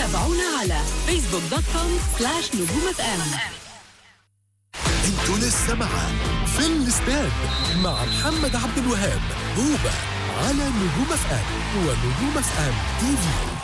تابعونا على فيسبوك دوت كوم سلاش نجوم اف ام انتوا لسه معاه في الاستاد مع محمد عبد الوهاب هوبا على نجوم اف ام ونجوم اف ام تي في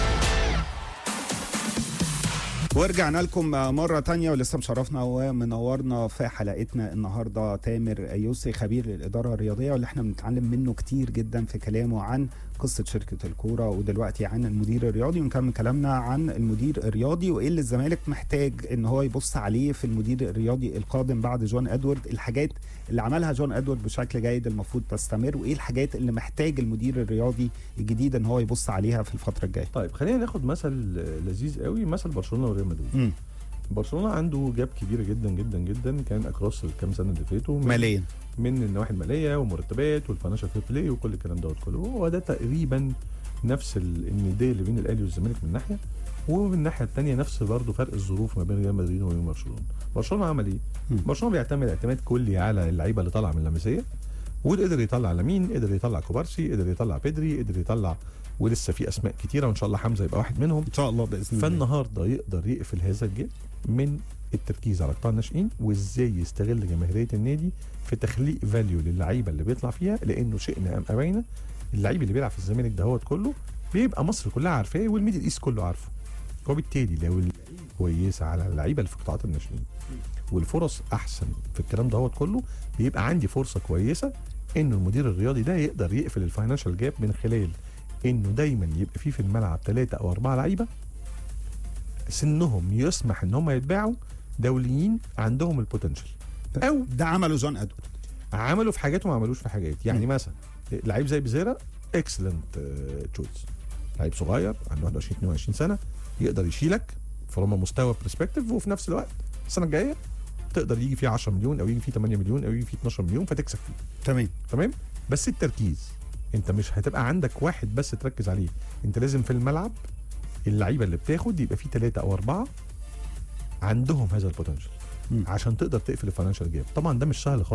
ورجعنا لكم مرة تانية ولسه مشرفنا ومنورنا في حلقتنا النهاردة تامر يوسي خبير الإدارة الرياضية واللي احنا بنتعلم منه كتير جدا في كلامه عن قصة شركة الكورة ودلوقتي عن المدير الرياضي ونكمل كلامنا عن المدير الرياضي وإيه اللي الزمالك محتاج إن هو يبص عليه في المدير الرياضي القادم بعد جون أدوارد الحاجات اللي عملها جون أدوارد بشكل جيد المفروض تستمر وإيه الحاجات اللي محتاج المدير الرياضي الجديد إن هو يبص عليها في الفترة الجاية طيب خلينا ناخد مثل لذيذ قوي مثل برشلونه وريال مدريد مم. برشلونه عنده جاب كبيره جدا جدا جدا كان اكروس الكام سنه اللي فاتوا من- ماليا من النواحي الماليه ومرتبات والفاينانشال فير بلاي وكل الكلام دوت كله هو ده تقريبا نفس ال- النداء اللي بين الاهلي والزمالك من ناحيه ومن الناحيه الثانيه نفس برضه فرق الظروف ما بين ريال مدريد وبين برشلونه برشلونه عمل ايه مم. برشلونه بيعتمد اعتماد كلي على اللعيبه اللي طالعه من اللمسيه وقدر يطلع لامين قدر يطلع كوبارسي قدر يطلع بيدري قدر يطلع ولسه في اسماء كتيره وان شاء الله حمزه يبقى واحد منهم إن شاء الله بإذن الله فالنهارده يقدر يقفل هذا الجيب من التركيز على قطاع الناشئين وازاي يستغل جماهيريه النادي في تخليق فاليو للعيبه اللي بيطلع فيها لانه شئنا ام ابينا اللعيب اللي بيلعب في الزمالك دهوت كله بيبقى مصر كلها عارفاه والميدل ايست كله عارفه وبالتالي لو اللعيبه كويسه على اللعيبه اللي في قطاعات الناشئين والفرص احسن في الكلام دهوت كله بيبقى عندي فرصه كويسه انه المدير الرياضي ده يقدر يقفل الفاينانشال جاب من خلال انه دايما يبقى فيه في الملعب ثلاثه او اربعه لعيبه سنهم يسمح ان هم يتباعوا دوليين عندهم البوتنشال او ده عمله جون أدوارد عملوا في حاجات وما عملوش في حاجات يعني م. مثلا لعيب زي بيزيرا اكسلنت تشويس لعيب صغير عنده 21 22 سنه يقدر يشيلك فروم مستوى برسبكتيف وفي نفس الوقت السنه الجايه تقدر يجي فيه 10 مليون او يجي فيه 8 مليون او يجي فيه 12 مليون فتكسب فيه تمام تمام بس التركيز انت مش هتبقى عندك واحد بس تركز عليه انت لازم في الملعب اللعيبه اللي بتاخد يبقى فيه ثلاثه او اربعه عندهم هذا البوتنشال مم. عشان تقدر تقفل الفاينانشال جاب طبعا ده مش سهل خالص